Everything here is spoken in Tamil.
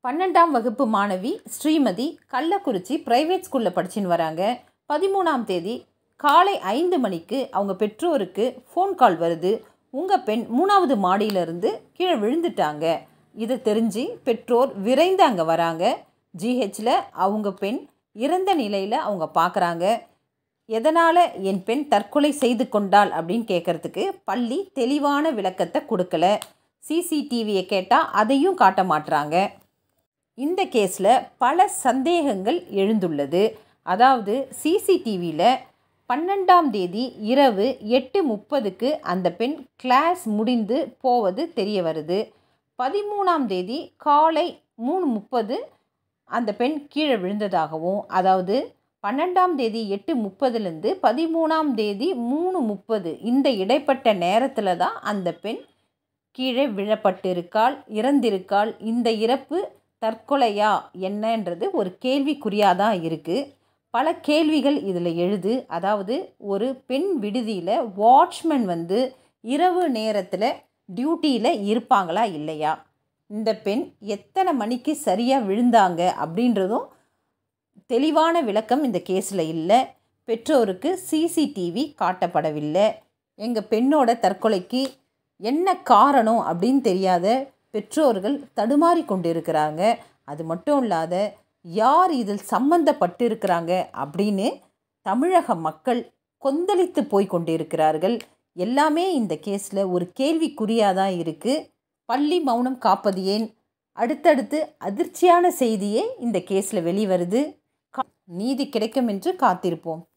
பன்னெண்டாம் வகுப்பு மாணவி ஸ்ரீமதி கள்ளக்குறிச்சி ப்ரைவேட் ஸ்கூலில் படிச்சுன்னு வராங்க பதிமூணாம் தேதி காலை ஐந்து மணிக்கு அவங்க பெற்றோருக்கு ஃபோன் கால் வருது உங்கள் பெண் மூணாவது மாடியிலிருந்து கீழே விழுந்துட்டாங்க இதை தெரிஞ்சு பெற்றோர் விரைந்து அங்கே வராங்க ஜிஹெச்சில் அவங்க பெண் இறந்த நிலையில் அவங்க பார்க்குறாங்க எதனால் என் பெண் தற்கொலை செய்து கொண்டாள் அப்படின்னு கேட்குறதுக்கு பள்ளி தெளிவான விளக்கத்தை கொடுக்கல சிசிடிவியை கேட்டால் அதையும் காட்ட மாட்டுறாங்க இந்த கேஸில் பல சந்தேகங்கள் எழுந்துள்ளது அதாவது சிசிடிவியில் பன்னெண்டாம் தேதி இரவு எட்டு முப்பதுக்கு அந்த பெண் கிளாஸ் முடிந்து போவது தெரிய வருது பதிமூணாம் தேதி காலை மூணு முப்பது அந்த பெண் கீழே விழுந்ததாகவும் அதாவது பன்னெண்டாம் தேதி எட்டு முப்பதுலேருந்து பதிமூணாம் தேதி மூணு முப்பது இந்த இடைப்பட்ட நேரத்தில் தான் அந்த பெண் கீழே விழப்பட்டிருக்காள் இறந்திருக்காள் இந்த இறப்பு தற்கொலையா என்னன்றது ஒரு கேள்விக்குறியாக தான் இருக்குது பல கேள்விகள் இதில் எழுது அதாவது ஒரு பெண் விடுதியில் வாட்ச்மேன் வந்து இரவு நேரத்தில் டியூட்டியில் இருப்பாங்களா இல்லையா இந்த பெண் எத்தனை மணிக்கு சரியாக விழுந்தாங்க அப்படின்றதும் தெளிவான விளக்கம் இந்த கேஸில் இல்லை பெற்றோருக்கு சிசிடிவி காட்டப்படவில்லை எங்கள் பெண்ணோட தற்கொலைக்கு என்ன காரணம் அப்படின்னு தெரியாத பெற்றோர்கள் தடுமாறி கொண்டிருக்கிறாங்க அது மட்டும் இல்லாத யார் இதில் சம்பந்தப்பட்டிருக்கிறாங்க அப்படின்னு தமிழக மக்கள் கொந்தளித்து போய் கொண்டிருக்கிறார்கள் எல்லாமே இந்த கேஸில் ஒரு கேள்விக்குறியாக தான் இருக்குது பள்ளி மௌனம் காப்பது ஏன் அடுத்தடுத்து அதிர்ச்சியான செய்தியே இந்த கேஸில் வெளிவருது நீதி கிடைக்கும் என்று காத்திருப்போம்